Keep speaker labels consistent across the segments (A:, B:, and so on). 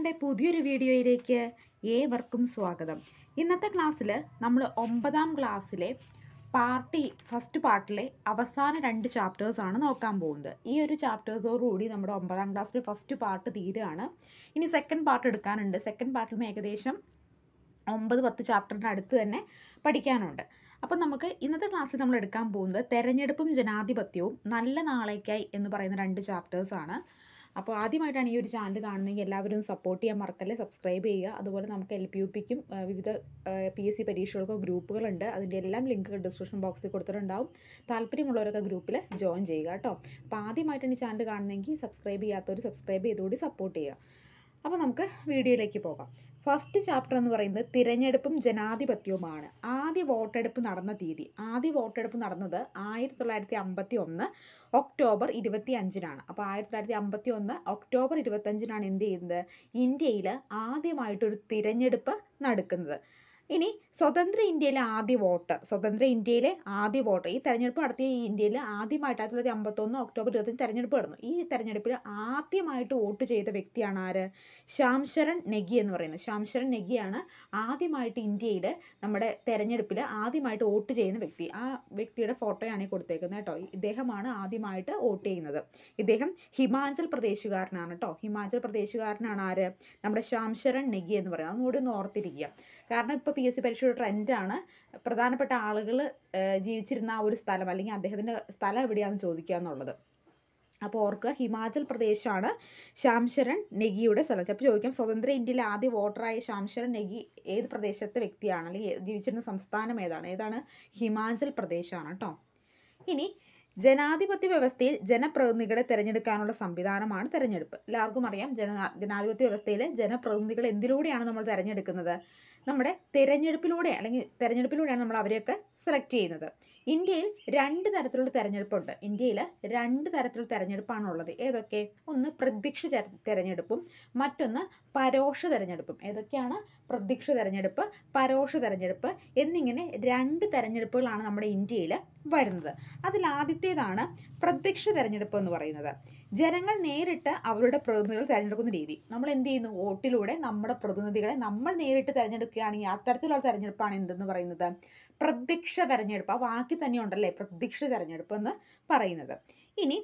A: നമ്മളുടെ പുതിയൊരു വീഡിയോയിലേക്ക് ഏവർക്കും സ്വാഗതം ഇന്നത്തെ ക്ലാസ്സിൽ നമ്മൾ ഒമ്പതാം ക്ലാസ്സിലെ പാർട്ടി ഫസ്റ്റ് പാർട്ടിലെ അവസാന രണ്ട് ചാപ്റ്റേഴ്സാണ് നോക്കാൻ പോകുന്നത് ഈ ഒരു ചാപ്റ്റേഴ്സോടുകൂടി നമ്മുടെ ഒമ്പതാം ക്ലാസ്സിലെ ഫസ്റ്റ് പാർട്ട് തീരുകയാണ് ഇനി സെക്കൻഡ് പാർട്ട് എടുക്കാനുണ്ട് സെക്കൻഡ് പാർട്ടിലും ഏകദേശം ഒമ്പത് പത്ത് ചാപ്റ്ററിൻ്റെ അടുത്ത് തന്നെ പഠിക്കാനുണ്ട് അപ്പം നമുക്ക് ഇന്നത്തെ ക്ലാസ്സിൽ നമ്മൾ എടുക്കാൻ പോകുന്നത് തെരഞ്ഞെടുപ്പും ജനാധിപത്യവും നല്ല നാളേക്കായി എന്ന് പറയുന്ന രണ്ട് ചാപ്റ്റേഴ്സാണ് അപ്പോൾ ആദ്യമായിട്ടാണ് ഈ ഒരു ചാനൽ കാണുന്നതെങ്കിൽ എല്ലാവരും സപ്പോർട്ട് ചെയ്യാൻ മറക്കല്ലേ സബ്സ്ക്രൈബ് ചെയ്യുക അതുപോലെ നമുക്ക് എൽ പി യു പിക്കും വിവിധ പി എസ് സി പരീക്ഷകൾക്കോ ഗ്രൂപ്പുകളുണ്ട് അതിൻ്റെ എല്ലാം ലിങ്കുകൾ ഡിസ്ക്രിപ്ഷൻ ബോക്സിൽ കൊടുത്തിട്ടുണ്ടാവും താല്പര്യമുള്ളവരൊക്കെ ഗ്രൂപ്പിൽ ജോയിൻ ചെയ്യുക കേട്ടോ അപ്പോൾ ആദ്യമായിട്ടാണ് ഈ ചാനൽ കാണുന്നതെങ്കിൽ സബ്സ്ക്രൈബ് ചെയ്യാത്തവർ സബ്സ്ക്രൈബ് ചെയ്തുകൂടി സപ്പോർട്ട് ചെയ്യുക അപ്പോൾ നമുക്ക് വീഡിയോയിലേക്ക് പോകാം ഫസ്റ്റ് ചാപ്റ്റർ എന്ന് പറയുന്നത് തിരഞ്ഞെടുപ്പും ജനാധിപത്യവുമാണ് ആദ്യ വോട്ടെടുപ്പ് നടന്ന തീയതി ആദ്യ വോട്ടെടുപ്പ് നടന്നത് ആയിരത്തി തൊള്ളായിരത്തി അമ്പത്തി ഒന്ന് ഒക്ടോബർ ഇരുപത്തി അഞ്ചിനാണ് അപ്പോൾ ആയിരത്തി തൊള്ളായിരത്തി അമ്പത്തി ഒന്ന് ഒക്ടോബർ ഇരുപത്തഞ്ചിനാണ് എന്ത് ചെയ്യുന്നത് ഇന്ത്യയിൽ ആദ്യമായിട്ടൊരു തിരഞ്ഞെടുപ്പ് നടക്കുന്നത് ഇനി സ്വതന്ത്ര ഇന്ത്യയിലെ ആദ്യ വോട്ടർ സ്വതന്ത്ര ഇന്ത്യയിലെ ആദ്യ വോട്ടർ ഈ തെരഞ്ഞെടുപ്പ് നടത്തിയ ഈ ഇന്ത്യയിൽ ആദ്യമായിട്ട് ആയിരത്തി തൊള്ളായിരത്തി അമ്പത്തൊന്ന് ഒക്ടോബർ ഇരുപത്തഞ്ച് തെരഞ്ഞെടുപ്പ് നടന്നു ഈ തെരഞ്ഞെടുപ്പിൽ ആദ്യമായിട്ട് വോട്ട് ചെയ്ത വ്യക്തിയാണ് ആര് ശ്യാംശരൺ നെഗി എന്ന് പറയുന്നത് ശ്യാംശരൺ നെഗിയാണ് ആദ്യമായിട്ട് ഇന്ത്യയിൽ നമ്മുടെ തെരഞ്ഞെടുപ്പിൽ ആദ്യമായിട്ട് വോട്ട് ചെയ്യുന്ന വ്യക്തി ആ വ്യക്തിയുടെ ഫോട്ടോയാണ് ഈ കൊടുത്തേക്കുന്നത് കേട്ടോ ഇദ്ദേഹമാണ് ആദ്യമായിട്ട് വോട്ട് ചെയ്യുന്നത് ഇദ്ദേഹം ഹിമാചൽ പ്രദേശുകാരനാണ് കേട്ടോ ഹിമാചൽ പ്രദേശുകാരനാണ് ആര് നമ്മുടെ ശ്യാംശരൺ നെഗി എന്ന് പറയുന്നത് അതുകൂടി ഒന്ന് ഓർത്തിരിക്കുക കാരണം ഇപ്പോൾ പി എസ് സി പരീക്ഷയുടെ ട്രെൻഡാണ് പ്രധാനപ്പെട്ട ആളുകൾ ജീവിച്ചിരുന്ന ആ ഒരു സ്ഥലം അല്ലെങ്കിൽ അദ്ദേഹത്തിൻ്റെ സ്ഥലം എവിടെയാണെന്ന് ചോദിക്കുക എന്നുള്ളത് അപ്പോൾ ഓർക്കുക ഹിമാചൽ പ്രദേശാണ് ശ്യാംശരൺ നെഗിയുടെ സ്ഥലം ചിലപ്പോൾ ചോദിക്കാം സ്വതന്ത്ര ഇന്ത്യയിലെ ആദ്യ വോട്ടറായ ശ്യാംശരൺ നെഗി ഏത് പ്രദേശത്തെ വ്യക്തിയാണ് അല്ലെങ്കിൽ ജീവിച്ചിരുന്ന സംസ്ഥാനം ഏതാണ് ഏതാണ് ഹിമാചൽ പ്രദേശാണ് കേട്ടോ ഇനി ജനാധിപത്യ വ്യവസ്ഥയിൽ ജനപ്രതിനിധികളെ തിരഞ്ഞെടുക്കാനുള്ള സംവിധാനമാണ് തിരഞ്ഞെടുപ്പ് എല്ലാവർക്കും അറിയാം ജന ജനാധിപത്യ വ്യവസ്ഥയിൽ ജനപ്രതിനിധികൾ എന്തിലൂടെയാണ് നമ്മൾ തിരഞ്ഞെടുക്കുന്നത് നമ്മുടെ തിരഞ്ഞെടുപ്പിലൂടെ അല്ലെങ്കിൽ തിരഞ്ഞെടുപ്പിലൂടെയാണ് നമ്മൾ അവരെയൊക്കെ സെലക്ട് ചെയ്യുന്നത് ഇന്ത്യയിൽ രണ്ട് തരത്തിലുള്ള തിരഞ്ഞെടുപ്പുണ്ട് ഇന്ത്യയിൽ രണ്ട് തരത്തിലുള്ള തിരഞ്ഞെടുപ്പാണുള്ളത് ഏതൊക്കെ ഒന്ന് പ്രത്യക്ഷ തിരഞ്ഞെടുപ്പും മറ്റൊന്ന് പരോക്ഷ തിരഞ്ഞെടുപ്പും ഏതൊക്കെയാണ് പ്രത്യക്ഷ തിരഞ്ഞെടുപ്പ് പരോക്ഷ തിരഞ്ഞെടുപ്പ് എന്നിങ്ങനെ രണ്ട് തിരഞ്ഞെടുപ്പുകളാണ് നമ്മുടെ ഇന്ത്യയിൽ വരുന്നത് അതിൽ ആദ്യത്തേതാണ് പ്രത്യക്ഷ തിരഞ്ഞെടുപ്പ് എന്ന് പറയുന്നത് ജനങ്ങൾ നേരിട്ട് അവരുടെ പ്രതിനിധികൾ തിരഞ്ഞെടുക്കുന്ന രീതി നമ്മൾ എന്ത് ചെയ്യുന്നു വോട്ടിലൂടെ നമ്മുടെ പ്രതിനിധികളെ നമ്മൾ നേരിട്ട് തിരഞ്ഞെടുക്കുകയാണെങ്കിൽ അത്തരത്തിലുള്ള തിരഞ്ഞെടുപ്പാണ് എന്തെന്ന് പറയുന്നത് പ്രത്യക്ഷ തെരഞ്ഞെടുപ്പ് ആ വാക്കി തന്നെ ഉണ്ടല്ലേ പ്രത്യക്ഷ തെരഞ്ഞെടുപ്പ് എന്ന് പറയുന്നത് ഇനി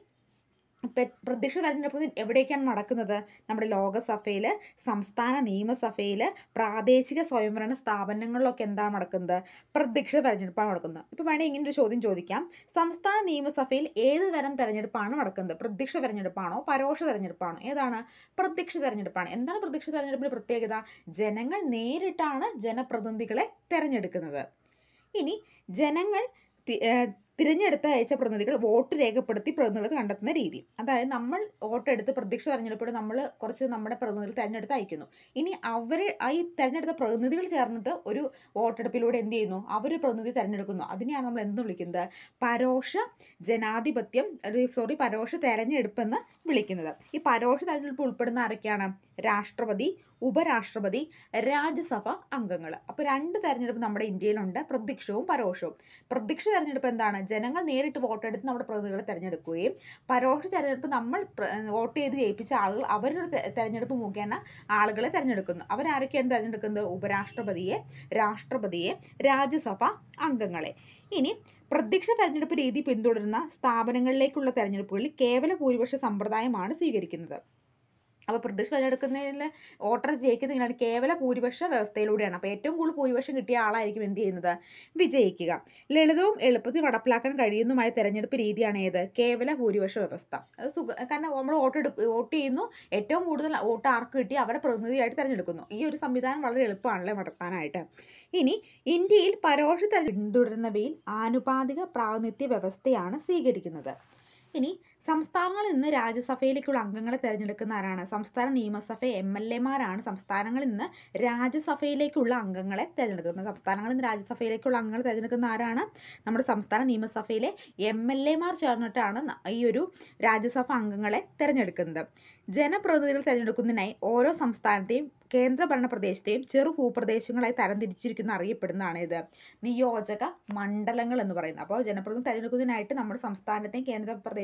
A: പ്രത്യക്ഷ തെരഞ്ഞെടുപ്പ് എവിടേക്കാണ് നടക്കുന്നത് നമ്മുടെ ലോകസഭയിൽ സംസ്ഥാന നിയമസഭയിൽ പ്രാദേശിക സ്വയംഭരണ സ്ഥാപനങ്ങളിലൊക്കെ എന്താണ് നടക്കുന്നത് പ്രത്യക്ഷ തെരഞ്ഞെടുപ്പാണ് നടക്കുന്നത് ഇപ്പോൾ വേണമെങ്കിൽ ഇങ്ങനെ ഒരു ചോദ്യം ചോദിക്കാം സംസ്ഥാന നിയമസഭയിൽ ഏത് തരം തെരഞ്ഞെടുപ്പാണ് നടക്കുന്നത് പ്രത്യക്ഷ തെരഞ്ഞെടുപ്പാണോ പരോക്ഷ തെരഞ്ഞെടുപ്പാണോ ഏതാണ് പ്രത്യക്ഷ തെരഞ്ഞെടുപ്പാണ് എന്താണ് പ്രത്യക്ഷ തെരഞ്ഞെടുപ്പിൻ്റെ പ്രത്യേകത ജനങ്ങൾ നേരിട്ടാണ് ജനപ്രതിനിധികളെ തിരഞ്ഞെടുക്കുന്നത് ഇനി ജനങ്ങൾ തിരഞ്ഞെടുത്ത അയച്ച പ്രതിനിധികൾ വോട്ട് രേഖപ്പെടുത്തി പ്രതിനിധികൾ കണ്ടെത്തുന്ന രീതി അതായത് നമ്മൾ വോട്ടെടുത്ത് പ്രത്യക്ഷ തെരഞ്ഞെടുപ്പിൽ നമ്മൾ കുറച്ച് നമ്മുടെ പ്രതിനിധികൾ തിരഞ്ഞെടുത്ത് അയക്കുന്നു ഇനി അവർ ഈ തിരഞ്ഞെടുത്ത പ്രതിനിധികൾ ചേർന്നിട്ട് ഒരു വോട്ടെടുപ്പിലൂടെ എന്ത് ചെയ്യുന്നു അവർ പ്രതിനിധി തിരഞ്ഞെടുക്കുന്നു അതിനെയാണ് നമ്മൾ എന്ത് വിളിക്കുന്നത് പരോക്ഷ ജനാധിപത്യം സോറി പരോക്ഷ തെരഞ്ഞെടുപ്പെന്ന് വിളിക്കുന്നത് ഈ പരോക്ഷ തെരഞ്ഞെടുപ്പ് ഉൾപ്പെടുന്ന ആരൊക്കെയാണ് രാഷ്ട്രപതി ഉപരാഷ്ട്രപതി രാജ്യസഭ അംഗങ്ങൾ അപ്പോൾ രണ്ട് തെരഞ്ഞെടുപ്പ് നമ്മുടെ ഇന്ത്യയിലുണ്ട് പ്രത്യക്ഷവും പരോക്ഷവും പ്രത്യക്ഷ തെരഞ്ഞെടുപ്പ് എന്താണ് ജനങ്ങൾ നേരിട്ട് വോട്ടെടുത്ത് നമ്മുടെ പ്രതിനിധികളെ തിരഞ്ഞെടുക്കുകയും പരോക്ഷ തെരഞ്ഞെടുപ്പ് നമ്മൾ വോട്ട് ചെയ്ത് ജയിപ്പിച്ച ആളുകൾ അവരുടെ തെരഞ്ഞെടുപ്പ് മുഖേന ആളുകളെ തിരഞ്ഞെടുക്കുന്നു അവരാരൊക്കെയാണ് തിരഞ്ഞെടുക്കുന്നത് ഉപരാഷ്ട്രപതിയെ രാഷ്ട്രപതിയെ രാജ്യസഭ അംഗങ്ങളെ ഇനി പ്രത്യക്ഷ തെരഞ്ഞെടുപ്പ് രീതി പിന്തുടരുന്ന സ്ഥാപനങ്ങളിലേക്കുള്ള തെരഞ്ഞെടുപ്പുകളിൽ കേവല ഭൂരിപക്ഷ സമ്പ്രദായമാണ് സ്വീകരിക്കുന്നത് അപ്പോൾ പ്രത്യക്ഷ തിരഞ്ഞെടുക്കുന്നതിൽ വോട്ടർ ജയിക്കുന്നതിനാണ് കേവല ഭൂരിപക്ഷ വ്യവസ്ഥയിലൂടെയാണ് അപ്പോൾ ഏറ്റവും കൂടുതൽ ഭൂരിപക്ഷം കിട്ടിയ ആളായിരിക്കും എന്ത് ചെയ്യുന്നത് വിജയിക്കുക ലളിതവും എളുപ്പത്തിൽ നടപ്പിലാക്കാൻ കഴിയുന്നതുമായ തെരഞ്ഞെടുപ്പ് രീതിയാണ് ഏത് കേവല ഭൂരിപക്ഷ വ്യവസ്ഥ അത് സുഖ കാരണം നമ്മൾ വോട്ട് എടുക്കും വോട്ട് ചെയ്യുന്നു ഏറ്റവും കൂടുതൽ വോട്ട് ആർക്ക് കിട്ടി അവരെ പ്രതിനിധിയായിട്ട് തിരഞ്ഞെടുക്കുന്നു ഈ ഒരു സംവിധാനം വളരെ എളുപ്പമാണല്ലേ നടത്താനായിട്ട് ഇനി ഇന്ത്യയിൽ പരോക്ഷ തെരഞ്ഞെടുപ്പ് പിന്തുടരുന്നവയിൽ ആനുപാതിക പ്രാതിനിധ്യ വ്യവസ്ഥയാണ് സ്വീകരിക്കുന്നത് ഇനി സംസ്ഥാനങ്ങളിൽ നിന്ന് രാജ്യസഭയിലേക്കുള്ള അംഗങ്ങളെ തിരഞ്ഞെടുക്കുന്ന ആരാണ് സംസ്ഥാന നിയമസഭ എം എൽ എമാരാണ് സംസ്ഥാനങ്ങളിൽ നിന്ന് രാജ്യസഭയിലേക്കുള്ള അംഗങ്ങളെ തിരഞ്ഞെടുക്കുന്നത് സംസ്ഥാനങ്ങളിൽ നിന്ന് രാജ്യസഭയിലേക്കുള്ള അംഗങ്ങളെ തിരഞ്ഞെടുക്കുന്ന ആരാണ് നമ്മുടെ സംസ്ഥാന നിയമസഭയിലെ എം എൽ എമാർ ചേർന്നിട്ടാണ് ഈ ഒരു രാജ്യസഭ അംഗങ്ങളെ തിരഞ്ഞെടുക്കുന്നത് ജനപ്രതിനിധികൾ തിരഞ്ഞെടുക്കുന്നതിനായി ഓരോ സംസ്ഥാനത്തെയും കേന്ദ്രഭരണ പ്രദേശത്തെയും ചെറു ഭൂപ്രദേശങ്ങളായി തരംതിരിച്ചിരിക്കുന്ന അറിയപ്പെടുന്നതാണ് ഇത് നിയോജക മണ്ഡലങ്ങൾ എന്ന് പറയുന്നത് അപ്പോൾ ജനപ്രതിനിധി തിരഞ്ഞെടുക്കുന്നതിനായിട്ട് നമ്മുടെ സംസ്ഥാനത്തെയും കേന്ദ്ര പ്രദേശത്തെയും ഒക്കെ എന്ത്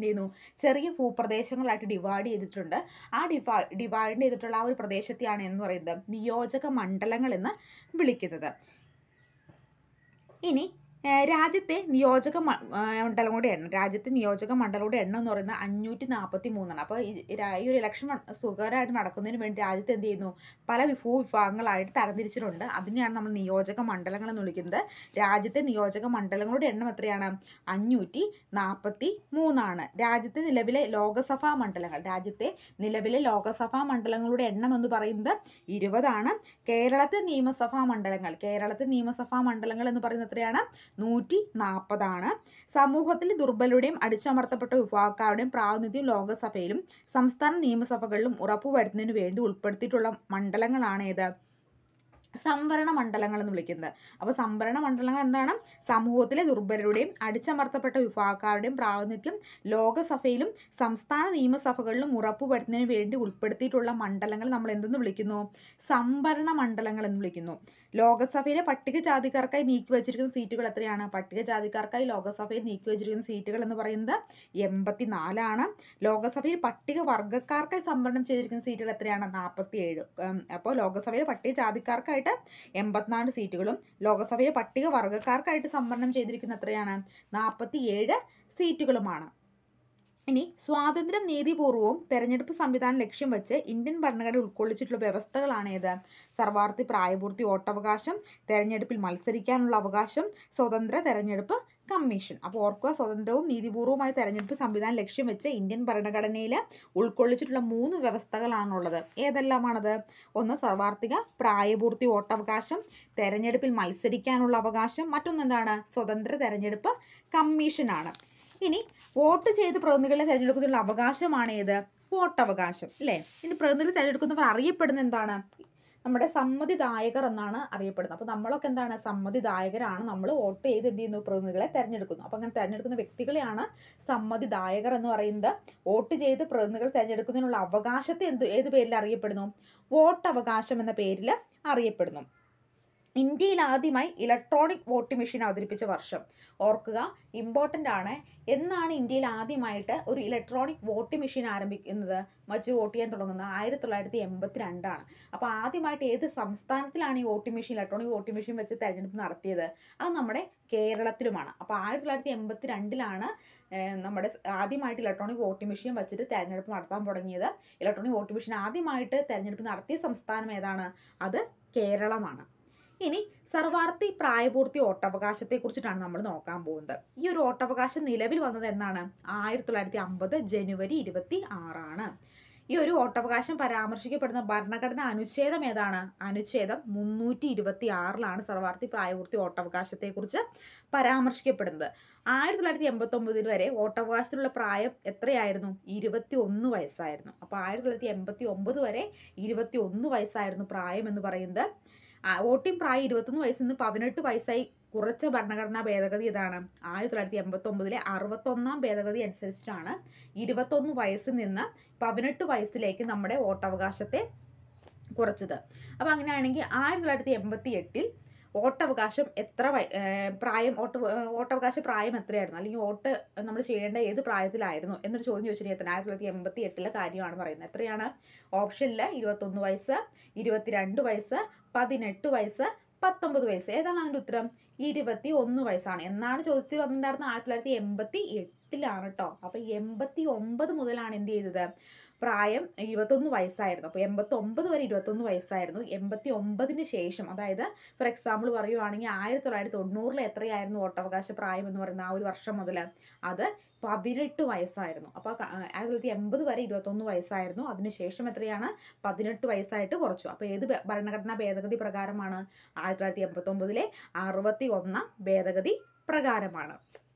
A: ചെയ്യുന്നു ചെറിയ ഭൂപ്രദേശങ്ങളായിട്ട് ഡിവൈഡ് ചെയ്തിട്ടുണ്ട് ആ ഡിവൈ ഡിവൈഡ് ചെയ്തിട്ടുള്ള ആ ഒരു പ്രദേശത്തെയാണ് എന്ന് പറയുന്നത് നിയോജക മണ്ഡലങ്ങൾ എന്ന് വിളിക്കുന്നത് ഇനി ഏഹ് രാജ്യത്തെ നിയോജക മ- ഏഹ് മണ്ഡലങ്ങളുടെ എണ്ണം രാജ്യത്തെ നിയോജക മണ്ഡലങ്ങളുടെ എണ്ണം എന്ന് പറയുന്നത് അഞ്ഞൂറ്റി നാൽപ്പത്തി മൂന്നാണ് അപ്പോൾ ഈ രാ- ഈ ഒരു ഇലക്ഷൻ മ- സുഖകരമായിട്ട് നടക്കുന്നതിന് വേണ്ടി രാജ്യത്ത് എന്ത് ചെയ്യുന്നു പല വിഭവ വിഭാഗങ്ങളായിട്ട് തരംതിരിച്ചിട്ടുണ്ട് അതിനെയാണ് നമ്മൾ നിയോജക മണ്ഡലങ്ങൾ എന്ന് വിളിക്കുന്നത് രാജ്യത്തെ നിയോജക മണ്ഡലങ്ങളുടെ എണ്ണം എത്രയാണ് അഞ്ഞൂറ്റി നാൽപ്പത്തി മൂന്നാണ് രാജ്യത്തെ നിലവിലെ ലോകസഭാ മണ്ഡലങ്ങൾ രാജ്യത്തെ നിലവിലെ ലോകസഭാ മണ്ഡലങ്ങളുടെ എണ്ണം എന്ന് പറയുന്നത് ഇരുപതാണ് കേരളത്തെ നിയമസഭാ മണ്ഡലങ്ങൾ കേരളത്തെ നിയമസഭാ മണ്ഡലങ്ങൾ എന്ന് പറയുന്നത് എത്രയാണ് നൂറ്റി നാൽപ്പതാണ് സമൂഹത്തിൽ ദുർബലരുടെയും അടിച്ചമർത്തപ്പെട്ട വിഭാഗക്കാരുടെയും പ്രാതിനിധ്യം ലോകസഭയിലും സംസ്ഥാന നിയമസഭകളിലും ഉറപ്പുവരുത്തുന്നതിന് വേണ്ടി ഉൾപ്പെടുത്തിയിട്ടുള്ള മണ്ഡലങ്ങളാണ് ഏത് സംവരണ മണ്ഡലങ്ങൾ എന്ന് വിളിക്കുന്നത് അപ്പോൾ സംവരണ മണ്ഡലങ്ങൾ എന്താണ് സമൂഹത്തിലെ ദുർബലരുടെയും അടിച്ചമർത്തപ്പെട്ട വിഭാഗക്കാരുടെയും പ്രാതിനിധ്യം ലോകസഭയിലും സംസ്ഥാന നിയമസഭകളിലും ഉറപ്പുവരുത്തുന്നതിന് വേണ്ടി ഉൾപ്പെടുത്തിയിട്ടുള്ള മണ്ഡലങ്ങൾ നമ്മൾ എന്തെന്ന് വിളിക്കുന്നു സംവരണ മണ്ഡലങ്ങൾ എന്ന് വിളിക്കുന്നു ലോകസഭയിലെ പട്ടികജാതിക്കാർക്കായി നീക്കി വച്ചിരിക്കുന്ന സീറ്റുകൾ എത്രയാണ് പട്ടികജാതിക്കാർക്കായി ലോകസഭയിൽ നീക്കി വച്ചിരിക്കുന്ന സീറ്റുകൾ എന്ന് പറയുന്നത് എൺപത്തിനാലാണ് ലോകസഭയിൽ പട്ടിക വർഗ്ഗക്കാർക്കായി സംവരണം ചെയ്തിരിക്കുന്ന സീറ്റുകൾ എത്രയാണ് നാൽപ്പത്തി ഏഴ് അപ്പോൾ ലോകസഭയിലെ പട്ടികജാതിക്കാർക്കായിട്ട് എൺപത്തിനാല് സീറ്റുകളും ലോകസഭയിലെ പട്ടിക വർഗ്ഗക്കാർക്കായിട്ട് സംവരണം ചെയ്തിരിക്കുന്ന എത്രയാണ് നാൽപ്പത്തി ഏഴ് സീറ്റുകളുമാണ് ഇനി സ്വാതന്ത്ര്യം നീതിപൂർവവും തെരഞ്ഞെടുപ്പ് സംവിധാനം ലക്ഷ്യം വെച്ച് ഇന്ത്യൻ ഭരണഘടന ഉൾക്കൊള്ളിച്ചിട്ടുള്ള വ്യവസ്ഥകളാണ് ഏത് സർവാർത്ഥി പ്രായപൂർത്തി വോട്ടവകാശം തെരഞ്ഞെടുപ്പിൽ മത്സരിക്കാനുള്ള അവകാശം സ്വതന്ത്ര തെരഞ്ഞെടുപ്പ് കമ്മീഷൻ അപ്പോൾ ഓർക്കുക സ്വതന്ത്രവും നീതിപൂർവമായ തെരഞ്ഞെടുപ്പ് സംവിധാനം ലക്ഷ്യം വെച്ച് ഇന്ത്യൻ ഭരണഘടനയിൽ ഉൾക്കൊള്ളിച്ചിട്ടുള്ള മൂന്ന് വ്യവസ്ഥകളാണുള്ളത് ഏതെല്ലാമാണത് ഒന്ന് സർവാർത്ഥിക പ്രായപൂർത്തി വോട്ടവകാശം തെരഞ്ഞെടുപ്പിൽ മത്സരിക്കാനുള്ള അവകാശം മറ്റൊന്നെന്താണ് സ്വതന്ത്ര തെരഞ്ഞെടുപ്പ് കമ്മീഷനാണ് ഇനി വോട്ട് ചെയ്ത് പ്രതിനിധികളെ തിരഞ്ഞെടുക്കുന്നതിനുള്ള അവകാശമാണ് ഏത് വോട്ടവകാശം അല്ലേ ഇനി പ്രതിനിധികളെ തിരഞ്ഞെടുക്കുന്നവർ അറിയപ്പെടുന്ന എന്താണ് നമ്മുടെ സമ്മതിദായകർ എന്നാണ് അറിയപ്പെടുന്നത് അപ്പോൾ നമ്മളൊക്കെ എന്താണ് സമ്മതിദായകരാണ് നമ്മൾ വോട്ട് ചെയ്ത് എന്ത് ചെയ്യുന്നു പ്രതിനിധികളെ തിരഞ്ഞെടുക്കുന്നു അപ്പോൾ അങ്ങനെ തിരഞ്ഞെടുക്കുന്ന വ്യക്തികളെയാണ് സമ്മതിദായകർ എന്ന് പറയുന്നത് വോട്ട് ചെയ്ത് പ്രതിനിധികൾ തിരഞ്ഞെടുക്കുന്നതിനുള്ള അവകാശത്തെ എന്ത് ഏത് പേരിൽ അറിയപ്പെടുന്നു വോട്ടവകാശം എന്ന പേരിൽ അറിയപ്പെടുന്നു ഇന്ത്യയിൽ ആദ്യമായി ഇലക്ട്രോണിക് വോട്ടിംഗ് മെഷീൻ അവതരിപ്പിച്ച വർഷം ഓർക്കുക ഇമ്പോർട്ടൻ്റ് ആണ് എന്നാണ് ഇന്ത്യയിൽ ആദ്യമായിട്ട് ഒരു ഇലക്ട്രോണിക് വോട്ടിംഗ് മെഷീൻ ആരംഭിക്കുന്നത് മറ്റ് വോട്ട് ചെയ്യാൻ തുടങ്ങുന്നത് ആയിരത്തി തൊള്ളായിരത്തി എൺപത്തി രണ്ടാണ് അപ്പോൾ ആദ്യമായിട്ട് ഏത് സംസ്ഥാനത്തിലാണ് ഈ voting machine electronic voting machine വെച്ച് തെരഞ്ഞെടുപ്പ് നടത്തിയത് അത് നമ്മുടെ കേരളത്തിലുമാണ് അപ്പോൾ ആയിരത്തി തൊള്ളായിരത്തി എൺപത്തി രണ്ടിലാണ് നമ്മുടെ ആദ്യമായിട്ട് ഇലക്ട്രോണിക് വോട്ടിംഗ് മെഷീൻ വെച്ചിട്ട് തെരഞ്ഞെടുപ്പ് നടത്താൻ തുടങ്ങിയത് ഇലക്ട്രോണിക് വോട്ടിംഗ് മെഷീൻ ആദ്യമായിട്ട് തെരഞ്ഞെടുപ്പ് നടത്തിയ സംസ്ഥാനം ഏതാണ് അത് കേരളമാണ് ഇനി സർവാർത്ഥി പ്രായപൂർത്തി വോട്ടവകാശത്തെ കുറിച്ചിട്ടാണ് നമ്മൾ നോക്കാൻ പോകുന്നത് ഈ ഒരു വോട്ടവകാശം നിലവിൽ വന്നത് എന്നാണ് ആയിരത്തി തൊള്ളായിരത്തി അമ്പത് ജനുവരി ഇരുപത്തി ആറാണ് ഈ ഒരു വോട്ടവകാശം പരാമർശിക്കപ്പെടുന്ന ഭരണഘടനാ അനുച്ഛേദം ഏതാണ് അനുച്ഛേദം മുന്നൂറ്റി ഇരുപത്തി ആറിലാണ് സർവാർത്ഥി പ്രായപൂർത്തി വോട്ടവകാശത്തെക്കുറിച്ച് പരാമർശിക്കപ്പെടുന്നത് ആയിരത്തി തൊള്ളായിരത്തി എൺപത്തി ഒമ്പതിൽ വരെ വോട്ടവകാശത്തിനുള്ള പ്രായം എത്രയായിരുന്നു ഇരുപത്തി ഒന്ന് വയസ്സായിരുന്നു അപ്പോൾ ആയിരത്തി തൊള്ളായിരത്തി എൺപത്തി ഒമ്പത് വരെ ഇരുപത്തി ഒന്ന് വയസ്സായിരുന്നു പ്രായം എന്ന് പറയുന്നത് ആ, വോട്ടിംഗ് പ്രായം ഇരുപത്തൊന്ന് വയസ്സിൽ നിന്ന് പതിനെട്ട് വയസ്സായി കുറച്ച ഭരണഘടനാ ഭേദഗതി ഇതാണ് ആയിരത്തി തൊള്ളായിരത്തി എൺപത്തി ഒമ്പതിലെ അറുപത്തൊന്നാം ഭേദഗതി അനുസരിച്ചിട്ടാണ് ഇരുപത്തൊന്ന് വയസ്സിൽ നിന്ന് പതിനെട്ട് വയസ്സിലേക്ക് നമ്മുടെ വോട്ടവകാശത്തെ കുറച്ചത് അപ്പോൾ അങ്ങനെയാണെങ്കിൽ ആയിരത്തി തൊള്ളായിരത്തി എൺപത്തി എട്ടിൽ വോട്ടവകാശം എത്ര വയ- ഏർ പ്രായം വോട്ട് വോട്ടവകാശ പ്രായം എത്രയായിരുന്നു അല്ലെങ്കിൽ വോട്ട് നമ്മൾ ചെയ്യേണ്ട ഏത് പ്രായത്തിലായിരുന്നു എന്നൊരു ചോദ്യം ചോദിച്ചിട്ടുണ്ടെങ്കിൽ ആയിരത്തി തൊള്ളായിരത്തി എൺപത്തി എട്ടിലെ കാര്യമാണ് പറയുന്നത് എത്രയാണ് ഓപ്ഷനിൽ ഇരുപത്തൊന്ന് വയസ്സ് ഇരുപത്തിരണ്ട് വയസ്സ് പതിനെട്ട് വയസ്സ് പത്തൊമ്പത് വയസ്സ് ഏതാണ് അതിൻ്റെ ഉത്തരം ഇരുപത്തി ഒന്ന് വയസ്സാണ് എന്നാണ് ചോദ്യത്തിൽ വന്നിട്ടുണ്ടായിരുന്നത് ആയിരത്തി തൊള്ളായിരത്തി എൺപത്തി എട്ടിലാണ് കേട്ടോ അപ്പോൾ എൺപത്തി ഒമ്പത് മുതലാണ് എന്ത് ചെയ്തത് പ്രായം ഇരുപത്തൊന്ന് വയസ്സായിരുന്നു അപ്പോൾ എൺപത്തി ഒമ്പത് വരെ ഇരുപത്തൊന്ന് വയസ്സായിരുന്നു എൺപത്തി ഒമ്പതിന് ശേഷം അതായത് ഫോർ എക്സാമ്പിൾ പറയുവാണെങ്കിൽ ആയിരത്തി തൊള്ളായിരത്തി തൊണ്ണൂറിൽ എത്രയായിരുന്നു വോട്ടവകാശ പ്രായം എന്ന് പറയുന്ന ആ ഒരു വർഷം മുതൽ അത് പതിനെട്ട് വയസ്സായിരുന്നു അപ്പോൾ ക- ആയിരത്തി തൊള്ളായിരത്തി എൺപത് വരെ ഇരുപത്തൊന്ന് വയസ്സായിരുന്നു അതിനുശേഷം എത്രയാണ് പതിനെട്ട് വയസ്സായിട്ട് കുറച്ചു അപ്പോൾ ഏത് ഭ- ഭരണഘടനാ ഭേദഗതി പ്രകാരമാണ് ആയിരത്തി തൊള്ളായിരത്തി എൺപത്തൊമ്പതിലെ അറുപത്തി ഒന്നാം ഭേദഗതി പ്രകാരമാണ്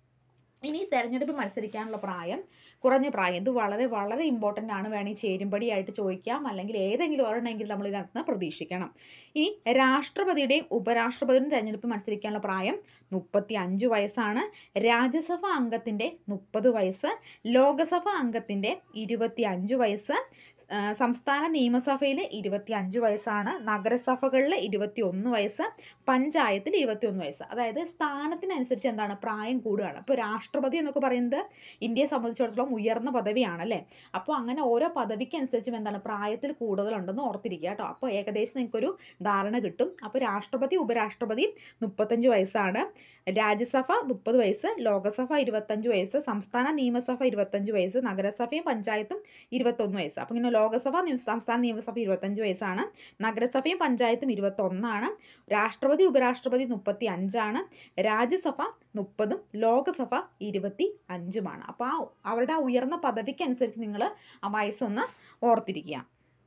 A: ഇനി തെരഞ്ഞെടുപ്പ് മത്സരിക്കാനുള്ള പ്രായം കുറഞ്ഞ പ്രായം ഇത് വളരെ വളരെ ഇമ്പോർട്ടൻ്റ് ആണ് വേണമെങ്കിൽ ചേരുംപടിയായിട്ട് ചോദിക്കാം അല്ലെങ്കിൽ ഏതെങ്കിലും ഒരെണ്ണമെങ്കിലും നമ്മൾ ഇതിനകത്ത് നിന്ന് പ്രതീക്ഷിക്കണം ഇനി രാഷ്ട്രപതിയുടെയും ഉപരാഷ്ട്രപതിയുടെയും തെരഞ്ഞെടുപ്പ് മത്സരിക്കാനുള്ള പ്രായം മുപ്പത്തി അഞ്ച് വയസ്സാണ് രാജ്യസഭാ അംഗത്തിൻ്റെ മുപ്പത് വയസ്സ് ലോകസഭാ അംഗത്തിൻ്റെ ഇരുപത്തി അഞ്ച് വയസ്സ് ആ, സംസ്ഥാന നിയമസഭയിൽ ഇരുപത്തി അഞ്ച് വയസ്സാണ് നഗരസഭകളിൽ ഇരുപത്തി ഒന്ന് വയസ്സ് പഞ്ചായത്തിൽ ഇരുപത്തി ഒന്ന് വയസ്സ് അതായത് സ്ഥാനത്തിനനുസരിച്ച് എന്താണ് പ്രായം കൂടുകയാണ് അപ്പോൾ രാഷ്ട്രപതി എന്നൊക്കെ പറയുന്നത് ഇന്ത്യയെ സംബന്ധിച്ചിടത്തോളം ഉയർന്ന പദവിയാണ് അല്ലേ അപ്പോൾ അങ്ങനെ ഓരോ പദവിക്കനുസരിച്ചും എന്താണ് പ്രായത്തിൽ കൂടുതലുണ്ടെന്ന് ഓർത്തിരിക്കുക കേട്ടോ അപ്പോൾ ഏകദേശം നിങ്ങൾക്കൊരു ധാരണ കിട്ടും അപ്പോൾ രാഷ്ട്രപതി ഉപരാഷ്ട്രപതി മുപ്പത്തഞ്ച് വയസ്സാണ് രാജ്യസഭ മുപ്പത് വയസ്സ് ലോകസഭ ഇരുപത്തഞ്ച് വയസ്സ് സംസ്ഥാന നിയമസഭ ഇരുപത്തഞ്ച് വയസ്സ് നഗരസഭയും പഞ്ചായത്തും ഇരുപത്തൊന്ന് വയസ്സ് അപ്പോൾ ഇങ്ങനെ ലോകസഭ നിയ- സംസ്ഥാന നിയമസഭ ഇരുപത്തഞ്ച് വയസ്സാണ് നഗരസഭയും പഞ്ചായത്തും ഇരുപത്തൊന്നാണ് രാഷ്ട്രപതി ഉപരാഷ്ട്രപതി മുപ്പത്തി അഞ്ചാണ് രാജ്യസഭ മുപ്പതും ലോകസഭ ഇരുപത്തി അഞ്ചുമാണ് അപ്പോൾ ആ അവരുടെ ആ ഉയർന്ന പദവിക്കനുസരിച്ച് നിങ്ങൾ ആ വയസ്സൊന്ന് ഓർത്തിരിക്കുക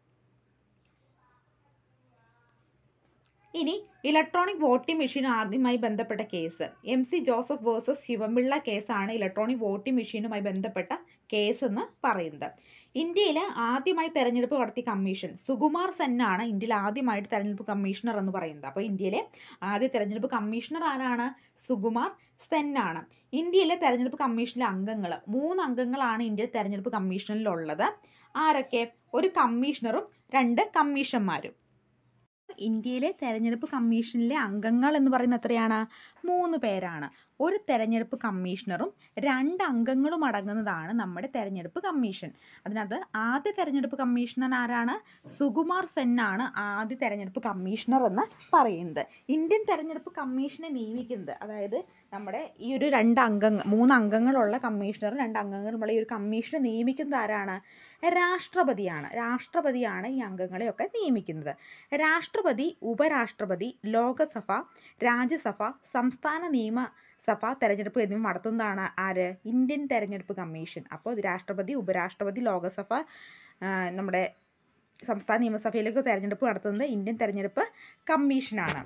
A: ഇനി ഇലക്ട്രോണിക് വോട്ടിംഗ് മെഷീൻ ആദ്യമായി ബന്ധപ്പെട്ട case M C Joseph versus Sivapillai കേസാണ് ഇലക്ട്രോണിക് വോട്ടിംഗ് മെഷീനുമായി ബന്ധപ്പെട്ട കേസ് എന്ന് പറയുന്നത് ഇന്ത്യയിൽ ആദ്യമായി തെരഞ്ഞെടുപ്പ് നടത്തിയ കമ്മീഷൻ സുകുമാർ സെന്നാണ് ഇന്ത്യയിൽ ആദ്യമായിട്ട് തെരഞ്ഞെടുപ്പ് കമ്മീഷണർ എന്ന് പറയുന്നത് അപ്പോൾ ഇന്ത്യയിലെ ആദ്യ തെരഞ്ഞെടുപ്പ് കമ്മീഷണർ ആരാണ് സുകുമാർ സെന്നാണ് ഇന്ത്യയിലെ തെരഞ്ഞെടുപ്പ് കമ്മീഷനിലെ അംഗങ്ങൾ മൂന്ന് അംഗങ്ങളാണ് ഇന്ത്യയിൽ തെരഞ്ഞെടുപ്പ് കമ്മീഷനിലുള്ളത് ആരൊക്കെ ഒരു കമ്മീഷണറും രണ്ട് കമ്മീഷന്മാരും ഇന്ത്യയിലെ തെരഞ്ഞെടുപ്പ് കമ്മീഷനിലെ അംഗങ്ങൾ എന്ന് പറയുന്നത് എത്രയാണ് മൂന്ന് പേരാണ് ഒരു തെരഞ്ഞെടുപ്പ് കമ്മീഷണറും രണ്ട് അംഗങ്ങളും അടങ്ങുന്നതാണ് നമ്മുടെ തെരഞ്ഞെടുപ്പ് കമ്മീഷൻ അതിനകത്ത് ആദ്യ തെരഞ്ഞെടുപ്പ് കമ്മീഷണർ ആരാണ് സുകുമാർ സെന്നാണ് ആദ്യ തെരഞ്ഞെടുപ്പ് കമ്മീഷണർ എന്ന് പറയുന്നത് ഇന്ത്യൻ തെരഞ്ഞെടുപ്പ് കമ്മീഷനെ നിയമിക്കുന്നത് അതായത് നമ്മുടെ ഈ ഒരു രണ്ട് അംഗങ്ങൾ മൂന്ന് അംഗങ്ങളുള്ള കമ്മീഷണറും രണ്ട് അംഗങ്ങളുമുള്ള ഈ ഒരു കമ്മീഷനെ നിയമിക്കുന്നത് ആരാണ് രാഷ്ട്രപതിയാണ് രാഷ്ട്രപതിയാണ് ഈ അംഗങ്ങളെയൊക്കെ നിയമിക്കുന്നത് രാഷ്ട്രപതി ഉപരാഷ്ട്രപതി ലോകസഭ രാജ്യസഭ സംസ്ഥാന നിയമസഭ തെരഞ്ഞെടുപ്പ് എന്നിവ നടത്തുന്നതാണ് ആര് ഇന്ത്യൻ തെരഞ്ഞെടുപ്പ് കമ്മീഷൻ അപ്പോൾ ഇത് രാഷ്ട്രപതി ഉപരാഷ്ട്രപതി ലോകസഭ ആ, നമ്മുടെ സംസ്ഥാന നിയമസഭയിലേക്ക് തെരഞ്ഞെടുപ്പ് നടത്തുന്നത് ഇന്ത്യൻ തെരഞ്ഞെടുപ്പ് കമ്മീഷനാണ്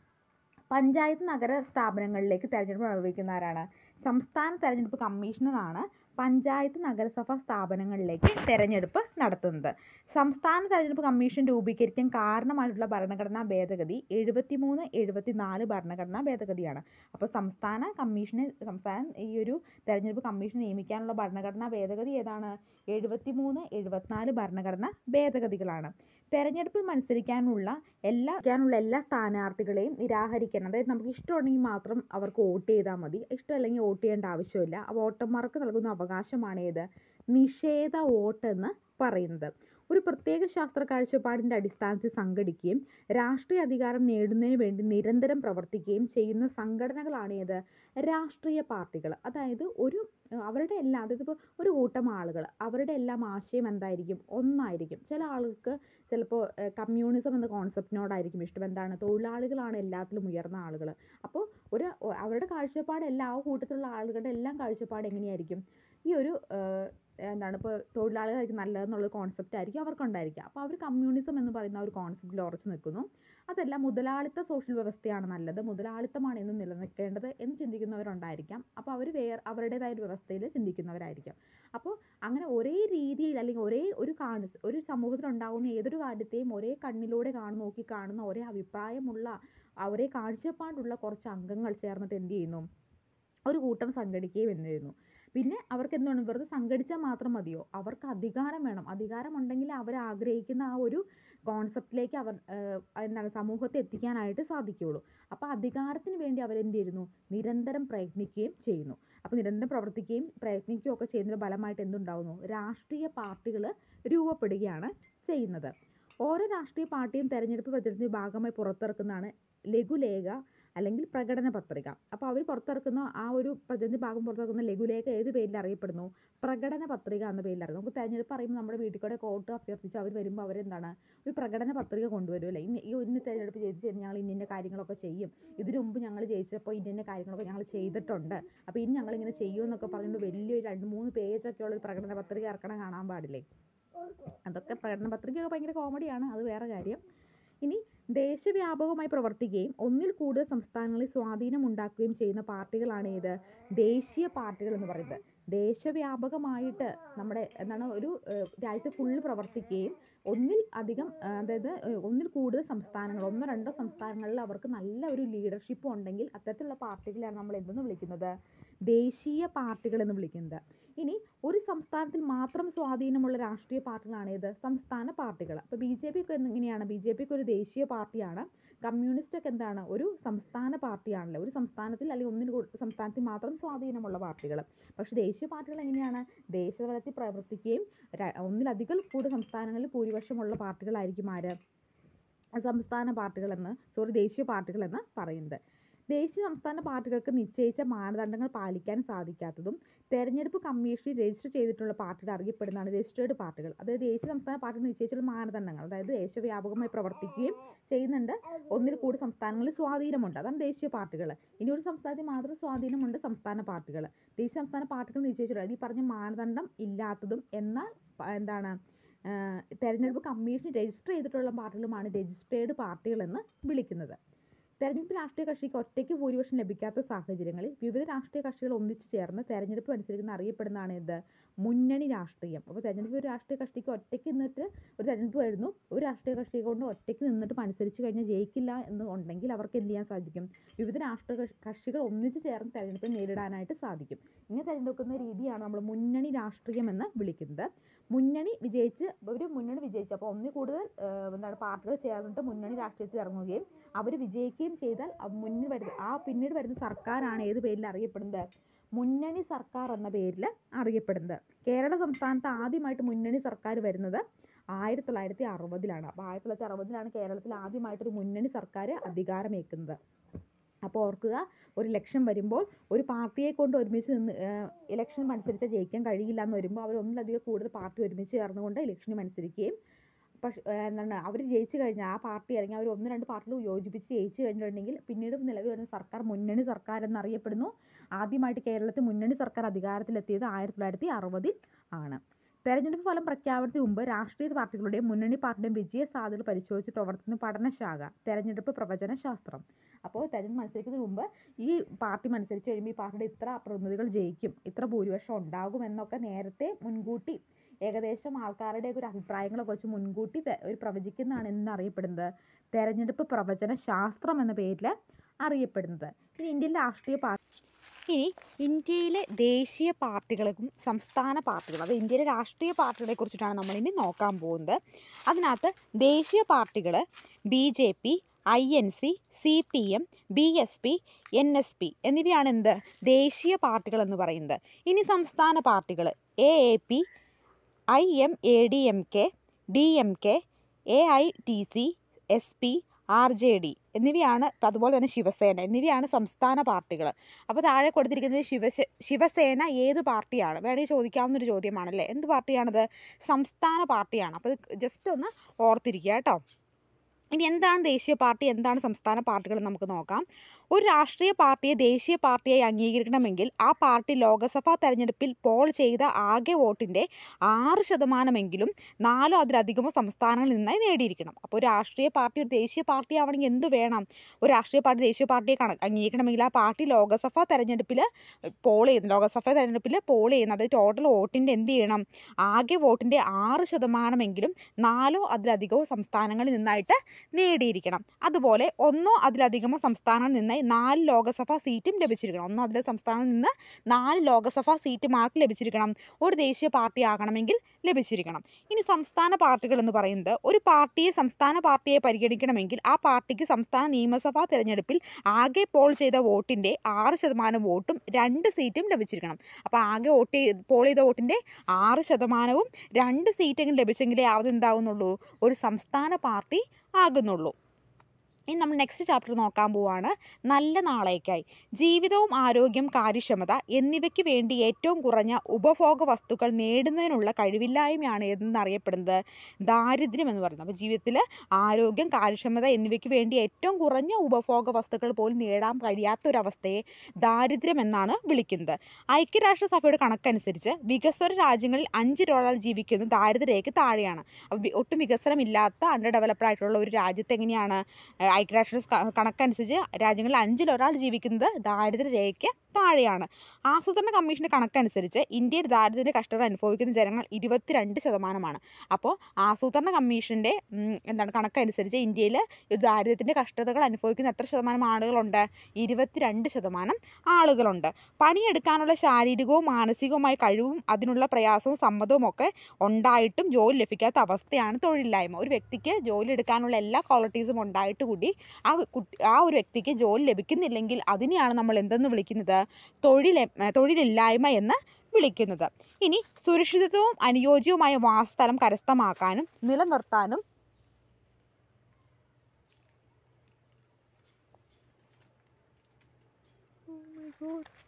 A: പഞ്ചായത്ത് നഗര സ്ഥാപനങ്ങളിലേക്ക് തെരഞ്ഞെടുപ്പ് നിർവഹിക്കുന്ന ആരാണ് സംസ്ഥാന തെരഞ്ഞെടുപ്പ് കമ്മീഷണറാണ് പഞ്ചായത്ത് നഗരസഭ സ്ഥാപനങ്ങളിലേക്ക് തെരഞ്ഞെടുപ്പ് നടത്തുന്നത് സംസ്ഥാന തെരഞ്ഞെടുപ്പ് കമ്മീഷൻ രൂപീകരിക്കാൻ കാരണമായിട്ടുള്ള ഭരണഘടനാ ഭേദഗതി എഴുപത്തിമൂന്ന് എഴുപത്തിനാല് ഭരണഘടനാ ഭേദഗതിയാണ് അപ്പോൾ സംസ്ഥാന കമ്മീഷനെ സംസ്ഥാന ഈ ഒരു തെരഞ്ഞെടുപ്പ് കമ്മീഷൻ നിയമിക്കാനുള്ള ഭരണഘടനാ ഭേദഗതി ഏതാണ് എഴുപത്തിമൂന്ന് എഴുപത്തിനാല് ഭരണഘടനാ ഭേദഗതികളാണ് തെരഞ്ഞെടുപ്പിൽ മത്സരിക്കാനുള്ള എല്ലാ ക്കാനുള്ള എല്ലാ സ്ഥാനാർത്ഥികളെയും നിരാകരിക്കണം അതായത് നമുക്ക് ഇഷ്ടമുണ്ടെങ്കിൽ മാത്രം അവർക്ക് വോട്ട് ചെയ്താൽ മതി ഇഷ്ടമല്ലെങ്കിൽ വോട്ട് ചെയ്യേണ്ട ആവശ്യമില്ല ആ വോട്ടർമാർക്ക് നൽകുന്ന അവകാശമാണ് ഏത് നിഷേധ വോട്ട് എന്ന് പറയുന്നത് ഒരു പ്രത്യേക ശാസ്ത്ര കാഴ്ചപ്പാടിൻ്റെ അടിസ്ഥാനത്തിൽ സംഘടിക്കുകയും രാഷ്ട്രീയ അധികാരം നേടുന്നതിന് വേണ്ടി നിരന്തരം പ്രവർത്തിക്കുകയും ചെയ്യുന്ന സംഘടനകളാണ് ഏത് രാഷ്ട്രീയ പാർട്ടികൾ അതായത് ഒരു ഏഹ് അവരുടെ എല്ലാ അതായത് ഇപ്പോൾ ഒരു കൂട്ടം ആളുകൾ അവരുടെ എല്ലാം ആശയം എന്തായിരിക്കും ഒന്നായിരിക്കും ചില ആൾക്ക് ചിലപ്പോൾ കമ്മ്യൂണിസം എന്ന കോൺസെപ്റ്റിനോടായിരിക്കും ഇഷ്ടം എന്താണ് തൊഴിലാളികളാണ് എല്ലാത്തിലും ഉയർന്ന ആളുകൾ അപ്പോൾ ഒരു ഒ- അവരുടെ കാഴ്ചപ്പാട് എല്ലാ ആ കൂട്ടത്തിലുള്ള ആളുകളുടെ എല്ലാം കാഴ്ചപ്പാട് എങ്ങനെയായിരിക്കും ഈ ഒരു ഏഹ് എന്താണ് ഇപ്പോൾ തൊഴിലാളികളായിരിക്കും നല്ലതെന്നുള്ള കോൺസെപ്റ്റ് ആയിരിക്കും അവർക്കുണ്ടായിരിക്കുക അപ്പോൾ അവർ കമ്മ്യൂണിസം എന്ന് പറയുന്ന ആ ഒരു കോൺസെപ്റ്റിൽ ഉറച്ചു നിൽക്കുന്നു അതല്ല മുതലാളിത്ത സോഷ്യൽ വ്യവസ്ഥയാണ് നല്ലത് മുതലാളിത്തമാണ് എന്നും നിലനിൽക്കേണ്ടത് എന്ന് ചിന്തിക്കുന്നവരുണ്ടായിരിക്കാം അപ്പോൾ അവർ വേറെ അവരുടേതായ ഒരു വ്യവസ്ഥയിൽ ചിന്തിക്കുന്നവരായിരിക്കാം അപ്പോൾ അങ്ങനെ ഒരേ രീതിയിൽ അല്ലെങ്കിൽ ഒരേ ഒരു കാണ ഒരു സമൂഹത്തിലുണ്ടാകുന്ന ഏതൊരു കാര്യത്തെയും ഒരേ കണ്ണിലൂടെ കാണു നോക്കി കാണുന്ന ഒരേ അഭിപ്രായമുള്ള ആ ഒരേ കാഴ്ചപ്പാടുള്ള കുറച്ച് അംഗങ്ങൾ ചേർന്നിട്ട് എന്ത് ചെയ്യുന്നു ഒരു കൂട്ടം സംഘടിക്കുകയും എന്നിരുന്നു പിന്നെ അവർക്ക് എന്താണ് വെറുതെ സംഘടിച്ചാൽ മാത്രം മതിയോ അവർക്ക് അധികാരം വേണം അധികാരം ഉണ്ടെങ്കിൽ അവർ ആഗ്രഹിക്കുന്ന ആ ഒരു കോൺസെപ്റ്റിലേക്ക് അവർ ഏഹ്, എന്താണ് സമൂഹത്തെ എത്തിക്കാനായിട്ട് സാധിക്കുകയുള്ളൂ അപ്പോൾ അധികാരത്തിന് വേണ്ടി അവരെന്ത് ചെയ്യുന്നു നിരന്തരം പ്രയത്നിക്കുകയും ചെയ്യുന്നു അപ്പോൾ നിരന്തരം പ്രവർത്തിക്കുകയും പ്രയത്നിക്കുകയും ഒക്കെ ചെയ്യുന്നതിൻ്റെ ഫലമായിട്ട് എന്തുണ്ടാവുന്നു രാഷ്ട്രീയ പാർട്ടികൾ രൂപപ്പെടുകയാണ് ചെയ്യുന്നത് ഓരോ രാഷ്ട്രീയ പാർട്ടിയും തെരഞ്ഞെടുപ്പ് പ്രചരണത്തിൻ്റെ ഭാഗമായി പുറത്തിറക്കുന്നതാണ് ലഘുലേഖ അല്ലെങ്കിൽ പ്രകടന പത്രിക അപ്പോൾ അവർ പുറത്തിറക്കുന്ന ആ ഒരു പ്രചരണ ഭാഗം പുറത്തിറക്കുന്ന ലഘുലേഖ ഏത് പേരിൽ അറിയപ്പെടുന്നു പ്രകടന പത്രിക എന്ന പേരിൽ അറിയാം നമുക്ക് തെരഞ്ഞെടുപ്പ് അറിയുമ്പോൾ നമ്മുടെ വീട്ടിൽ കൂടെ വോട്ട് അഭ്യർത്ഥിച്ച് അവർ വരുമ്പോൾ അവരെന്താണ് ഒരു പ്രകടന പത്രിക കൊണ്ടുവരും അല്ലേ ഇന്ന് ഈ ഇന്ന് തെരഞ്ഞെടുപ്പ് ജയിച്ചു കഴിഞ്ഞാൽ ഞങ്ങൾ ഇന്ന ഇന്ന കാര്യങ്ങളൊക്കെ ചെയ്യും ഇതിനു മുമ്പ് ഞങ്ങൾ ജയിച്ചപ്പോൾ ഇന്ന ഇന്ന കാര്യങ്ങളൊക്കെ ഞങ്ങൾ ചെയ്തിട്ടുണ്ട് അപ്പോൾ ഇനി ഞങ്ങൾ ഇങ്ങനെ ചെയ്യുമെന്നൊക്കെ പറഞ്ഞുകൊണ്ട് വലിയൊരു രണ്ട് മൂന്ന് പേജൊക്കെ ഉള്ള ഒരു പ്രകടന പത്രിക ഇറക്കണം കാണാൻ പാടില്ലേ അതൊക്കെ പ്രകടന പത്രികയൊക്കെ ഭയങ്കര കോമഡിയാണ് അത് വേറെ കാര്യം ഇനി ദേശവ്യാപകമായി പ്രവർത്തിക്കുകയും ഒന്നിൽ കൂടുതൽ സംസ്ഥാനങ്ങളിൽ സ്വാധീനം ഉണ്ടാക്കുകയും ചെയ്യുന്ന പാർട്ടികളാണ് ഏത് ദേശീയ പാർട്ടികൾ എന്ന് പറയുന്നത് ദേശവ്യാപകമായിട്ട് നമ്മുടെ എന്താണ് ഒരു ഏഹ്, രാജ്യത്ത് ഫുള്ള് പ്രവർത്തിക്കുകയും ഒന്നിൽ അധികം ആ, അതായത് ഏഹ്, ഒന്നിൽ കൂടുതൽ സംസ്ഥാനങ്ങൾ ഒന്നോ രണ്ടോ സംസ്ഥാനങ്ങളിൽ അവർക്ക് നല്ല ഒരു ലീഡർഷിപ്പ് ഉണ്ടെങ്കിൽ അത്തരത്തിലുള്ള പാർട്ടികളെയാണ് നമ്മൾ എന്തെന്ന് വിളിക്കുന്നത് ദേശീയ പാർട്ടികൾ എന്ന് വിളിക്കുന്നത് ഇനി ഒരു സംസ്ഥാനത്തിൽ മാത്രം സ്വാധീനമുള്ള രാഷ്ട്രീയ പാർട്ടികളാണ് ഏത് സംസ്ഥാന പാർട്ടികൾ അപ്പോൾ ബി ജെ പി ഒക്കെ എങ്ങനെയാണ് ബി ജെ പിക്ക് ഒരു ദേശീയ പാർട്ടിയാണ് കമ്മ്യൂണിസ്റ്റ് ഒക്കെ എന്താണ് ഒരു സംസ്ഥാന പാർട്ടിയാണല്ലോ ഒരു സംസ്ഥാനത്തിൽ അല്ലെങ്കിൽ ഒന്നിന് കൂടുതൽ സംസ്ഥാനത്തിൽ മാത്രം സ്വാധീനമുള്ള പാർട്ടികൾ പക്ഷേ ദേശീയ പാർട്ടികൾ എങ്ങനെയാണ് ദേശതലത്തിൽ പ്രവർത്തിക്കുകയും ര- ഒന്നിലധികം കൂടുതൽ സംസ്ഥാനങ്ങളിൽ ഭൂരിപക്ഷമുള്ള പാർട്ടികളായിരിക്കും ആര് സംസ്ഥാന പാർട്ടികളെന്ന് സോറി ദേശീയ പാർട്ടികളെന്ന് പറയുന്നത് ദേശീയ സംസ്ഥാന പാർട്ടികൾക്ക് നിശ്ചയിച്ച മാനദണ്ഡങ്ങൾ പാലിക്കാൻ സാധിക്കാത്തതും തെരഞ്ഞെടുപ്പ് കമ്മീഷനിൽ രജിസ്റ്റർ ചെയ്തിട്ടുള്ള പാർട്ടികൾ അറിയപ്പെടുന്നതാണ് രജിസ്റ്റേർഡ് പാർട്ടികൾ അതായത് ദേശീയ സംസ്ഥാന പാർട്ടികൾ നിശ്ചയിച്ചിട്ടുള്ള മാനദണ്ഡങ്ങൾ അതായത് ദേശവ്യാപകമായി പ്രവർത്തിക്കുകയും ചെയ്യുന്നുണ്ട് ഒന്നിൽ കൂടുതൽ സംസ്ഥാനങ്ങളിൽ സ്വാധീനമുണ്ട് അതാണ് ദേശീയ പാർട്ടികൾ ഇനി ഒരു സംസ്ഥാനത്തിൽ മാത്രം സ്വാധീനമുണ്ട് സംസ്ഥാന പാർട്ടികൾ ദേശീയ സംസ്ഥാന പാർട്ടികൾ നിശ്ചയിച്ചിട്ടുള്ളത് ഈ പറഞ്ഞ മാനദണ്ഡം ഇല്ലാത്തതും എന്നാൽ പ- എന്താണ് ആഹ് തെരഞ്ഞെടുപ്പ് കമ്മീഷൻ രജിസ്റ്റർ ചെയ്തിട്ടുള്ള പാർട്ടികളുമാണ് രജിസ്റ്റേർഡ് പാർട്ടികൾ എന്ന് വിളിക്കുന്നത് തെരഞ്ഞെടുപ്പ് രാഷ്ട്രീയ കക്ഷിക്ക് ഒറ്റയ്ക്ക് ഭൂരിപക്ഷം ലഭിക്കാത്ത സാഹചര്യങ്ങളിൽ വിവിധ രാഷ്ട്രീയ കക്ഷികൾ ഒന്നിച്ചു ചേർന്ന് തെരഞ്ഞെടുപ്പ് അനുസരിക്കുന്ന അറിയപ്പെടുന്നതാണ് ഇത് മുന്നണി രാഷ്ട്രീയം അപ്പോൾ തെരഞ്ഞെടുപ്പ് ഒരു രാഷ്ട്രീയ കക്ഷിക്ക് ഒറ്റയ്ക്ക് നിന്നിട്ട് ഒരു തെരഞ്ഞെടുപ്പ് വരുന്നു ഒരു രാഷ്ട്രീയ കക്ഷി കൊണ്ട് ഒറ്റയ്ക്ക് നിന്നിട്ട് മത്സരിച്ച് കഴിഞ്ഞാൽ ജയിക്കില്ല എന്ന് ഉണ്ടെങ്കിൽ അവർക്ക് എന്ത് ചെയ്യാൻ സാധിക്കും വിവിധ രാഷ്ട്രീയ കക്ഷി- കക്ഷികൾ ഒന്നിച്ചു ചേർന്ന് തെരഞ്ഞെടുപ്പ് നേരിടാനായിട്ട് സാധിക്കും ഇങ്ങനെ തെരഞ്ഞെടുക്കുന്ന രീതിയാണ് നമ്മൾ മുന്നണി രാഷ്ട്രീയം എന്ന് വിളിക്കുന്നത് മുന്നണി വിജയിച്ച് ഒരു മുന്നണി വിജയിച്ചു അപ്പോൾ ഒന്നിൽ കൂടുതൽ ഏഹ്, എന്താണ് പാർട്ടികൾ ചേർന്നിട്ട് മുന്നണി രാഷ്ട്രീയത്തിൽ ഇറങ്ങുകയും അവർ വിജയിക്കുകയും ചെയ്താൽ ആ മുന്നിൽ വരുന്ന ആ പിന്നീട് വരുന്ന സർക്കാരാണ് ഏത് പേരിൽ അറിയപ്പെടുന്നത് മുന്നണി സർക്കാർ എന്ന പേരിൽ അറിയപ്പെടുന്നത് കേരള സംസ്ഥാനത്ത് ആദ്യമായിട്ട് മുന്നണി സർക്കാർ വരുന്നത് ആയിരത്തി തൊള്ളായിരത്തി അറുപതിലാണ് അപ്പോൾ ആയിരത്തി തൊള്ളായിരത്തി അറുപതിലാണ് കേരളത്തിൽ ആദ്യമായിട്ടൊരു മുന്നണി സർക്കാർ അധികാരമേക്കുന്നത് അപ്പോൾ ഓർക്കുക ഒരു ഇലക്ഷൻ വരുമ്പോൾ ഒരു പാർട്ടിയെ കൊണ്ട് ഒരുമിച്ച് നിന്ന് ഇലക്ഷൻ മത്സരിച്ചാൽ ജയിക്കാൻ കഴിയില്ല എന്ന് വരുമ്പോൾ അവർ ഒന്നിലധികം കൂടുതൽ പാർട്ടി ഒരുമിച്ച് ചേർന്നുകൊണ്ട് ഇലക്ഷന് മത്സരിക്കുകയും പക്ഷേ എന്താണ് അവർ ജയിച്ചു കഴിഞ്ഞാൽ ആ പാർട്ടി അല്ലെങ്കിൽ അവർ ഒന്ന് രണ്ട് പാർട്ടികൾ യോജിപ്പിച്ച് ജയിച്ചു കഴിഞ്ഞിട്ടുണ്ടെങ്കിൽ പിന്നീട് നിലവിൽ വരുന്ന സർക്കാർ മുന്നണി സർക്കാർ എന്നറിയപ്പെടുന്നു ആദ്യമായിട്ട് കേരളത്തിൽ മുന്നണി സർക്കാർ അധികാരത്തിലെത്തിയത് ആയിരത്തി തൊള്ളായിരത്തി അറുപതിൽ ആണ് തെരഞ്ഞെടുപ്പ് ഫലം പ്രഖ്യാപനത്തിന് മുമ്പ് രാഷ്ട്രീയ പാർട്ടികളുടെയും മുന്നണി പാർട്ടിയുടെയും വിജയ സാധ്യതകൾ പരിശോധിച്ച് പ്രവർത്തിക്കുന്ന പഠനശാഖ തെരഞ്ഞെടുപ്പ് പ്രവചന ശാസ്ത്രം അപ്പോൾ തെരഞ്ഞെടുപ്പ് മത്സരിക്കുന്നതിന് മുമ്പ് ഈ പാർട്ടി മത്സരിച്ച് കഴിയുമ്പോൾ ഈ പാർട്ടിയുടെ ഇത്ര പ്രതിനിധികൾ ജയിക്കും ഇത്ര ഭൂരിപക്ഷം ഉണ്ടാകും എന്നൊക്കെ നേരത്തെ മുൻകൂട്ടി ഏകദേശം ആൾക്കാരുടെ ഒരു അഭിപ്രായങ്ങളൊക്കെ വെച്ച് മുൻകൂട്ടി തെ- ഒരു പ്രവചിക്കുന്നതാണ് എന്നറിയപ്പെടുന്നത് തെരഞ്ഞെടുപ്പ് പ്രവചന ശാസ്ത്രം എന്ന പേരിൽ അറിയപ്പെടുന്നത് ഇനി ഇന്ത്യൻ രാഷ്ട്രീയ പാർട്ടി ഇനി ഇന്ത്യയിലെ ദേശീയ പാർട്ടികളും സംസ്ഥാന പാർട്ടികളും അത് ഇന്ത്യയിലെ രാഷ്ട്രീയ പാർട്ടികളെ കുറിച്ചിട്ടാണ് നമ്മൾ ഇനി നോക്കാൻ പോകുന്നത് അതിനകത്ത് ദേശീയ പാർട്ടികൾ B J P I N C C P M B S P N S P എന്നിവയാണ് എന്ത് ദേശീയ പാർട്ടികൾ എന്ന് പറയുന്നത് ഇനി സംസ്ഥാന പാർട്ടികൾ A A P I M A D M K D M K A I T C S P R J D എന്നിവയാണ് അതുപോലെ തന്നെ ശിവസേന എന്നിവയാണ് സംസ്ഥാന പാർട്ടികൾ അപ്പോൾ താഴെ കൊടുത്തിരിക്കുന്നത് ശിവസേ ശിവസേന ഏത് പാർട്ടിയാണ് വേണമെങ്കിൽ ചോദിക്കാവുന്നൊരു ചോദ്യമാണല്ലേ എന്ത് പാർട്ടിയാണത് സംസ്ഥാന പാർട്ടിയാണ് അപ്പോൾ ജസ്റ്റ് ഒന്ന് ഓർത്തിരിക്കുക കേട്ടോ ഇനി എന്താണ് ദേശീയ പാർട്ടി എന്താണ് സംസ്ഥാന പാർട്ടികൾ എന്ന് നമുക്ക് നോക്കാം ഒരു രാഷ്ട്രീയ പാർട്ടിയെ ദേശീയ പാർട്ടിയായി അംഗീകരിക്കണമെങ്കിൽ ആ പാർട്ടി ലോക്സഭാ തെരഞ്ഞെടുപ്പിൽ പോൾ ചെയ്ത ആകെ വോട്ടിൻ്റെ ആറ് ശതമാനമെങ്കിലും നാലോ അതിലധികമോ സംസ്ഥാനങ്ങളിൽ നിന്നായി നേടിയിരിക്കണം അപ്പോൾ ഒരു രാഷ്ട്രീയ പാർട്ടി ഒരു ദേശീയ പാർട്ടി ആവണമെങ്കിൽ എന്ത് വേണം ഒരു രാഷ്ട്രീയ പാർട്ടി ദേശീയ പാർട്ടിയെ കണ അംഗീകരിക്കണമെങ്കിൽ ആ പാർട്ടി ലോക്സഭാ തെരഞ്ഞെടുപ്പിൽ പോൾ ചെയ്യുന്നു ലോക്സഭാ തെരഞ്ഞെടുപ്പിൽ പോൾ ചെയ്യുന്നത് ടോട്ടൽ വോട്ടിൻ്റെ എന്ത് ചെയ്യണം ആകെ വോട്ടിൻ്റെ ആറ് ശതമാനമെങ്കിലും നാലോ അതിലധികമോ സംസ്ഥാനങ്ങളിൽ നിന്നായിട്ട് നേടിയിരിക്കണം അതുപോലെ ഒന്നോ അതിലധികമോ സംസ്ഥാനങ്ങളിൽ നിന്നായി നാല് ലോക്സഭാ സീറ്റും ലഭിച്ചിരിക്കണം ഒന്നോ അതിലധികം സംസ്ഥാനങ്ങളിൽ നിന്ന് നാല് ലോക്സഭാ സീറ്റ് മാർക്ക് ലഭിച്ചിരിക്കണം ഒരു ദേശീയ പാർട്ടി ആകണമെങ്കിൽ ലഭിച്ചിരിക്കണം ഇനി സംസ്ഥാന പാർട്ടികൾ എന്ന് പറയുന്നത് ഒരു പാർട്ടിയെ സംസ്ഥാന പാർട്ടിയെ പരിഗണിക്കണമെങ്കിൽ ആ പാർട്ടിക്ക് സംസ്ഥാന നിയമസഭാ തെരഞ്ഞെടുപ്പിൽ ആകെ പോൾ ചെയ്ത വോട്ടിൻ്റെ ആറ് ശതമാനം വോട്ടും രണ്ട് സീറ്റും ലഭിച്ചിരിക്കണം അപ്പോൾ ആകെ വോട്ട് ചെയ്ത് പോൾ ചെയ്ത വോട്ടിൻ്റെ ആറ് ശതമാനവും രണ്ട് സീറ്റെങ്കിലും ലഭിച്ചെങ്കിലേ അത് എന്താവുന്നുള്ളൂ ഒരു സംസ്ഥാന പാർട്ടി ആകുന്നുള്ളൂ ഇനി നമ്മൾ നെക്സ്റ്റ് ചാപ്റ്റർ നോക്കാൻ പോവാണ് നല്ല നാളേക്കായി ജീവിതവും ആരോഗ്യം കാര്യക്ഷമത എന്നിവയ്ക്ക് വേണ്ടി ഏറ്റവും കുറഞ്ഞ ഉപഭോഗ വസ്തുക്കൾ നേടുന്നതിനുള്ള കഴിവില്ലായ്മയാണ് എന്നറിയപ്പെടുന്നത് ദാരിദ്ര്യം എന്ന് പറയുന്നത് അപ്പോൾ ജീവിതത്തിൽ ആരോഗ്യം കാര്യക്ഷമത എന്നിവയ്ക്ക് വേണ്ടി ഏറ്റവും കുറഞ്ഞ ഉപഭോഗ വസ്തുക്കൾ പോലും നേടാൻ കഴിയാത്തൊരവസ്ഥയെ ദാരിദ്ര്യം എന്നാണ് വിളിക്കുന്നത് ഐക്യരാഷ്ട്രസഭയുടെ കണക്കനുസരിച്ച് വികസ്വര രാജ്യങ്ങളിൽ അഞ്ചിലൊരാൾ ജീവിക്കുന്നത് ദാരിദ്ര്യരേഖയ്ക്ക് താഴെയാണ് അപ്പോൾ വി- ഒട്ടും വികസനമില്ലാത്ത അണ്ടർ ഡെവലപ്ഡ് ആയിട്ടുള്ള ഒരു രാജ്യത്ത് എങ്ങനെയാണ് ഏഹ് ഐക്യരാഷ്ട്ര ക- കണക്കനുസരിച്ച് രാജ്യങ്ങളിൽ അഞ്ചിലൊരാൾ ജീവിക്കുന്നത് ദാരിദ്ര്യരേഖയ്ക്ക് താഴെയാണ് ആസൂത്രണ കമ്മീഷൻ്റെ കണക്കനുസരിച്ച് ഇന്ത്യയിൽ ദാരിദ്ര്യത്തിൻ്റെ കഷ്ടത അനുഭവിക്കുന്ന ജനങ്ങൾ ഇരുപത്തിരണ്ട് ശതമാനമാണ് അപ്പോൾ ആസൂത്രണ കമ്മീഷൻ്റെ ഉം, എന്താണ് കണക്കനുസരിച്ച് ഇന്ത്യയിൽ ഈ ദാരിദ്ര്യത്തിൻ്റെ കഷ്ടതകൾ അനുഭവിക്കുന്ന എത്ര ശതമാനം ആളുകളുണ്ട് ഇരുപത്തിരണ്ട് ശതമാനം ആളുകളുണ്ട് പണിയെടുക്കാനുള്ള ശാരീരികവും മാനസികവുമായ കഴിവും അതിനുള്ള പ്രയാസവും സമ്മതവും ഒക്കെ ഉണ്ടായിട്ടും ജോലി ലഭിക്കാത്ത അവസ്ഥയാണ് തൊഴിലില്ലായ്മ ഒരു വ്യക്തിക്ക് ജോലി എടുക്കാനുള്ള എല്ലാ ക്വാളിറ്റീസും ഉണ്ടായിട്ട് കൂടി ആ കുട്ടി ആ ഒരു വ്യക്തിക്ക് ജോലി ലഭിക്കുന്നില്ലെങ്കിൽ അതിനെയാണ് നമ്മൾ എന്തെന്ന് വിളിക്കുന്നത് തൊഴിൽ തൊഴിലില്ലായ്മ എന്ന് വിളിക്കുന്നത് ഇനി സുരക്ഷിതത്വവും അനുയോജ്യവുമായ വാസസ്ഥലം കരസ്ഥമാക്കാനും നിലനിർത്താനും Oh my God.